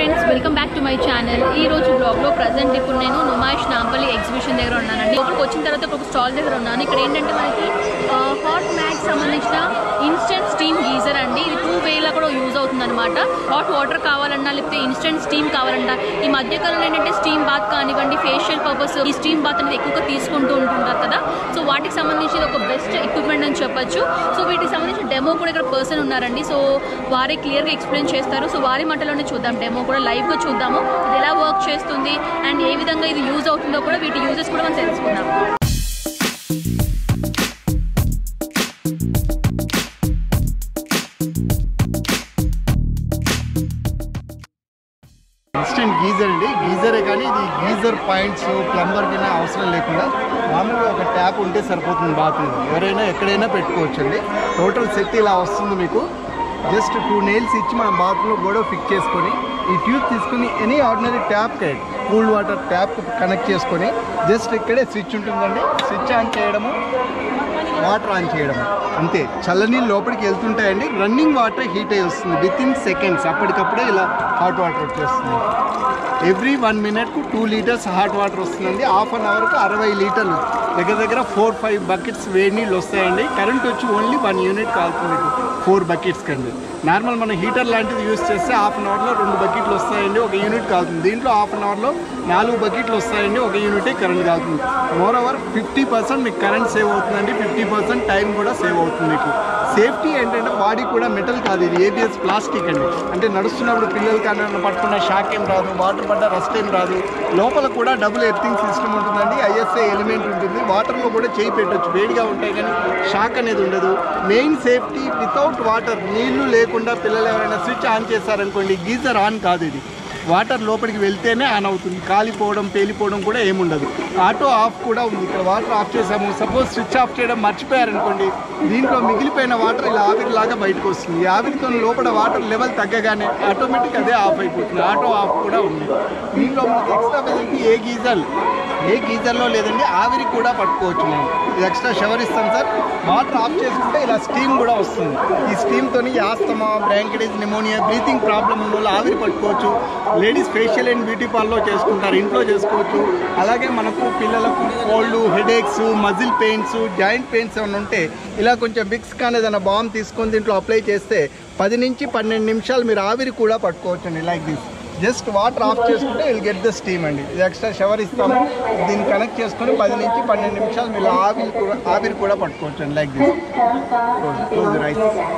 Friends welcome back to my channel ఈ రోజు blog లో ప్రజెంట్ ఇప్పుడు నేను నుమాయిష్ నాంపల్లి ఎగ్జిబిషన్ దగ్గర ఉన్నానండి ఇక్కడికి వచ్చిన తర్వాత ఒక స్టాల్ దగ్గర ఉన్నాను ఇక్కడ ఏంటంటే మనకి హాట్ మ్యాక్ సంబంధించిన ఇన్స్టెంట్ స్టీమ్ గీజర్ అండి ఇది టూ వేలా కూడా యూజ్ అవుతుంది అనమాట హాట్ వాటర్ కావాలన్నా లేకపోతే ఇన్స్టెంట్ స్టీమ్ కావాలన్నా ఈ మధ్యకాలంలో ఏంటంటే స్టీమ్ బాత్ కానివ్వండి ఫేషియల్ పర్పస్ ఈ స్టీమ్ బాత్ అనేది ఎక్కువగా తీసుకుంటూ ఉంటుంటారు కదా సో వాటికి సంబంధించి ఇది ఒక బెస్ట్ ఎక్విప్మెంట్ అని చెప్పొచ్చు సో వీటికి సంబంధించిన డెమో కూడా ఇక్కడ పర్సన్ ఉన్నారండి సో వారే క్లియర్గా ఎక్స్ప్లెయిన్ చేస్తారు సో వారి మాటలోనే చూద్దాం డెమో కూడా లైవ్గా చూద్దాము ఇది ఎలా వర్క్ చేస్తుంది అండ్ ఏ విధంగా ఇది యూజ్ అవుతుందో కూడా వీటి యూజెస్ కూడా మనం తెలుసుకుందాం ఇన్స్టెంట్ గీజర్ అండి గీజరే కానీ ఇది గీజర్ పాయింట్స్ ప్లంబర్ కింద అవసరం లేకుండా మామూలుగా ఒక ట్యాప్ ఉంటే సరిపోతుంది బాత్రూమ్ ఎవరైనా ఎక్కడైనా పెట్టుకోవచ్చు అండి టోటల్ సెట్ ఇలా వస్తుంది మీకు జస్ట్ టూ నెయిల్స్ ఇచ్చి మనం బాత్రూంలో గొడవ ఫిక్స్ చేసుకొని ఈ ట్యూబ్ తీసుకుని any ordinary tap cool water tap connect చేసుకొని జస్ట్ ఇక్కడే స్విచ్ ఉంటుందండి స్విచ్ ఆన్ చేయడము వాటర్ ఆన్ చేయడం అంతే చల్లనీళ్ళు లోపలికి వెళ్తుంటాయండి రన్నింగ్ వాటర్ హీట్ అయి వస్తుంది విత్ ఇన్ సెకండ్స్ అప్పటికప్పుడే ఇలా హాట్ వాటర్ వచ్చేస్తుంది ఎవ్రీ వన్ మినిట్కు టూ లీటర్స్ హాట్ వాటర్ వస్తుందండి హాఫ్ అన్ అవర్కు అరవై లీటర్లు దగ్గర దగ్గర ఫోర్ ఫైవ్ బకెట్స్ వేడి నీళ్ళు వస్తాయండి కరెంట్ వచ్చి ఓన్లీ వన్ యూనిట్ కాలుతుంది ఫోర్ బకెట్స్ కండి నార్మల్ మన హీటర్ లాంటిది యూస్ చేస్తే హాఫ్ అన్ అవర్లో రెండు బకెట్లు వస్తాయండి ఒక యూనిట్ కాలుతుంది దీంట్లో హాఫ్ అన్ అవర్లో నాలుగు బకెట్లు వస్తాయండి ఒక యూనిటే కరెంట్ కాలుతుంది మోర్ ఓవర్ ఫిఫ్టీ పర్సెంట్ మీకు కరెంట్ సేవ్ అవుతుందండి ఫిఫ్టీ పర్సెంట్ టైం కూడా సేవ్ అవుతుంది మీకు సేఫ్టీ ఏంటంటే బాడీ కూడా మెటల్ కాదు ఇది ఏబిఎస్ ప్లాస్టిక్ అండి అంటే నడుస్తున్నప్పుడు పిల్లలు కానీ పట్టుకున్న షాక్ ఏం రాదు వాటర్ పడ్డ రస్ట్ ఏం రాదు లోపల కూడా డబుల్ ఎర్తింగ్ సిస్టమ్ ఉంటుందండి ఐఎస్ఐ ఎలిమెంట్ ఉంటుంది వాటర్లో కూడా చేయి పెట్టొచ్చు వేడిగా ఉంటాయి కానీ షాక్ అనేది ఉండదు మెయిన్ సేఫ్టీ వితౌట్ వాటర్ నీళ్లు లేకుండా పిల్లలు ఎవరైనా స్విచ్ ఆన్ చేశారనుకోండి గీజర్ ఆన్ కాదు ఇది వాటర్ లోపలికి వెళ్తేనే ఆన్ అవుతుంది కాలిపోవడం పేలిపోవడం కూడా ఏముండదు ఆటో ఆఫ్ కూడా ఉంది ఇక్కడ వాటర్ ఆఫ్ చేసాము సపోజ్ స్విచ్ ఆఫ్ చేయడం మర్చిపోయారనుకోండి దీంట్లో మిగిలిపోయిన వాటర్ ఇలా ఆవిరిలాగా బయటకు వస్తుంది ఈ ఆవిరితో లోపల వాటర్ లెవెల్ తగ్గగానే ఆటోమేటిక్ అదే ఆఫ్ అయిపోతుంది ఆటో ఆఫ్ కూడా ఉంది దీంట్లో మనకి ఎక్స్ట్రా ఫెసిలిటీ ఏ గీజర్ ఏ గీజర్లో లేదండి ఆవిరి కూడా పట్టుకోవచ్చు మనం ఇది ఎక్స్ట్రా షవర్ ఇస్తాం సార్ వాటర్ ఆఫ్ చేసుకుంటే ఇలా స్టీమ్ కూడా వస్తుంది ఈ స్టీమ్తో asthma bronchitis pneumonia breathing problem ఉన్న వాళ్ళు ఆవిరి పట్టుకోవచ్చు లేడీస్ ఫేషియల్ అండ్ బ్యూటీ పార్లర్లో చేసుకుంటారు ఇంట్లో చేసుకోవచ్చు అలాగే మనకు పిల్లలకు cold headaches muscle pains joint pains ఏమైనా ఉంటే ఇలా కొంచెం బిక్స్ కానీ ఏదైనా బామ్ తీసుకొని దీంట్లో అప్లై చేస్తే పది నుంచి పన్నెండు నిమిషాలు మీరు ఆవిరి కూడా పట్టుకోవచ్చు అండి like this just water off చేసుకుంటే విల్ గెట్ ద స్టీమ్ అండి ఇది ఎక్స్ట్రా షవర్ ఇస్తాము దీన్ని కనెక్ట్ చేసుకొని పది నుంచి పన్నెండు నిమిషాలు మీరు ఆవిరి కూడా ఆవిరి కూడా పట్టుకోవచ్చు అండి like this close rice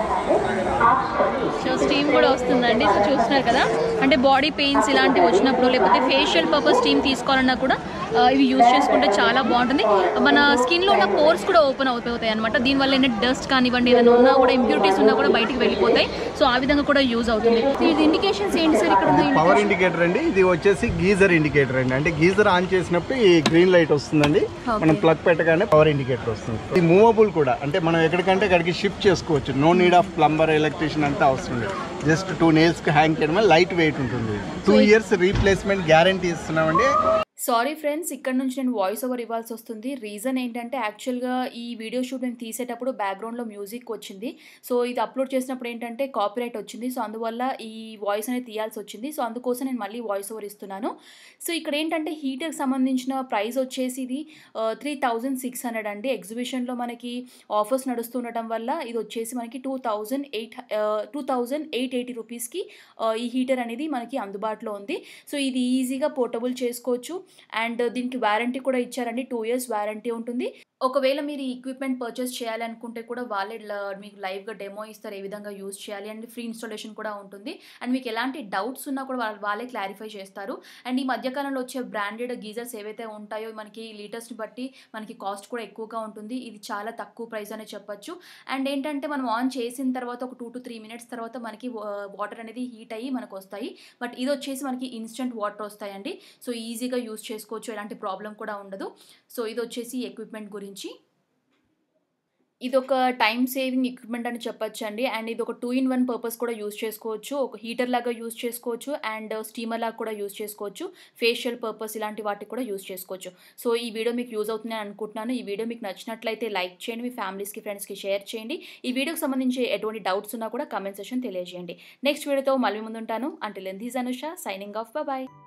so steam కూడా వస్తుందండి సో చూస్తున్నారు కదా అంటే బాడీ పెయిన్స్ ఇలాంటివి వచ్చినప్పుడు లేకపోతే ఫేషియల్ పర్పస్ స్టీమ్ తీసుకోవాలన్నా కూడా ఆ, ఇవి యూజ్ చేసుకుంటే చాలా బాగుంటుంది మన స్కిన్లో ఉన్న పోర్స్ కూడా ఓపెన్ అవుతాయి అనమాట దీనివల్ల ఏంటంటే డస్ట్ కానివ్వండి ఏదైనా ఉన్నా కూడా ఇంప్యూరిటీస్ ఉన్నా కూడా బయటికి వెళ్ళిపోతాయి సో ఆ విధంగా కూడా యూజ్ అవుతుంది సో ఇది ఇండికేషన్స్ ఏంటి సార్ ఇక్కడ ఉన్న పవర్ ఇండికేటర్ అండి ఇది వచ్చేసి గీజర్ ఇండికేటర్ అండి అంటే గీజర్ ఆన్ చేసినప్పుడు ఈ గ్రీన్ లైట్ వస్తుందండి Okay. మనం ప్లగ్ పెట్టగానే పవర్ ఇండికేటర్ వస్తుంది ఇది మూవబుల్ కూడా అంటే మనం ఎక్కడికంటే అక్కడికి షిఫ్ట్ చేసుకోవచ్చు no need of plumber electrician అంతా అవసరం లేదు జస్ట్ టూ నేల్స్ కి హ్యాంగ్ చేయడం వల్ల లైట్ వెయిట్ ఉంటుంది టూ ఇయర్స్ రీప్లేస్మెంట్ గ్యారంటీ ఇస్తున్నామండి సారీ ఫ్రెండ్స్ ఇక్కడ నుంచి నేను వాయిస్ ఓవర్ ఇవ్వాల్సి వస్తుంది రీజన్ ఏంటంటే యాక్చువల్గా ఈ వీడియో షూట్ నేను తీసేటప్పుడు బ్యాక్గ్రౌండ్లో మ్యూజిక్ వచ్చింది సో ఇది అప్లోడ్ చేసినప్పుడు ఏంటంటే కాపీరైట్ వచ్చింది సో అందువల్ల ఈ వాయిస్ అనేది తీయాల్సి వచ్చింది సో అందుకోసం నేను మళ్ళీ వాయిస్ ఓవర్ ఇస్తున్నాను సో ఇక్కడ ఏంటంటే హీటర్కి సంబంధించిన ప్రైస్ వచ్చేసి ఇది త్రీ థౌజండ్ సిక్స్ హండ్రెడ్ అండి ఎగ్జిబిషన్లో మనకి ఆఫర్స్ నడుస్తుండటం వల్ల ఇది వచ్చేసి మనకి two thousand eight two thousand eight eighty రూపీస్కి ఈ హీటర్ అనేది మనకి అందుబాటులో ఉంది సో ఇది ఈజీగా పోర్టబుల్ చేసుకోవచ్చు అండ్ దీనికి వారంటీ కూడా ఇచ్చారండి టూ ఇయర్స్ వారంటీ ఉంటుంది ఒకవేళ మీరు ఈ ఎక్విప్మెంట్ పర్చేస్ చేయాలనుకుంటే కూడా వాళ్ళే ల- మీకు లైవ్గా డెమో ఇస్తారు ఏ విధంగా యూజ్ చేయాలి అండ్ ఫ్రీ ఇన్స్టాలేషన్ కూడా ఉంటుంది అండ్ మీకు ఎలాంటి డౌట్స్ ఉన్నా కూడా వాళ్ళు వాళ్ళే క్లారిఫై చేస్తారు అండ్ ఈ మధ్యకాలంలో వచ్చే బ్రాండెడ్ గీజర్స్ ఏవైతే ఉంటాయో మనకి లీటర్స్ని బట్టి మనకి కాస్ట్ కూడా ఎక్కువగా ఉంటుంది ఇది చాలా తక్కువ ప్రైస్ అనే చెప్పొచ్చు అండ్ ఏంటంటే మనం ఆన్ చేసిన తర్వాత ఒక టూ టు త్రీ మినిట్స్ తర్వాత మనకి వాటర్ అనేది హీట్ అయ్యి మనకు వస్తాయి బట్ ఇది వచ్చేసి మనకి ఇన్స్టెంట్ వాటర్ వస్తాయండి సో ఈజీగా యూజ్ చేసుకోవచ్చు ఎలాంటి ప్రాబ్లం కూడా ఉండదు సో ఇది వచ్చేసి ఎక్విప్మెంట్ గురించి ఇదొక టైమ్ సేవింగ్ ఎక్విప్‌మెంట్ అని చెప్పొచ్చండి. అండ్ ఇదొక 2 ఇన్ 1 పర్పస్ కూడా యూజ్ చేసుకోవచ్చు. ఒక హీటర్ లాగా యూజ్ చేసుకోవచ్చు. అండ్ స్టీమర్ లాగా కూడా యూజ్ చేసుకోవచ్చు. ఫేషియల్ పర్పస్ ఇలాంటి వాటికి కూడా యూజ్ చేసుకోవచ్చు. సో, ఈ వీడియో మీకు యూజ్ అవుతుందని అనుకుంటున్నాను. ఈ వీడియో మీకు నచ్చినట్లయితే లైక్ చేయండి. మీ ఫ్యామిలీస్‌కి, ఫ్రెండ్స్‌కి షేర్ చేయండి. ఈ వీడియోకి సంబంధించి ఎటువంటి డౌట్స్ ఉన్నా కూడా కామెంట్ సెక్షన్ తెలియజేయండి. నెక్స్ట్ వీడియోతో మళ్ళీ ముందుంటాను. Until then this Anusha signing off. Bye.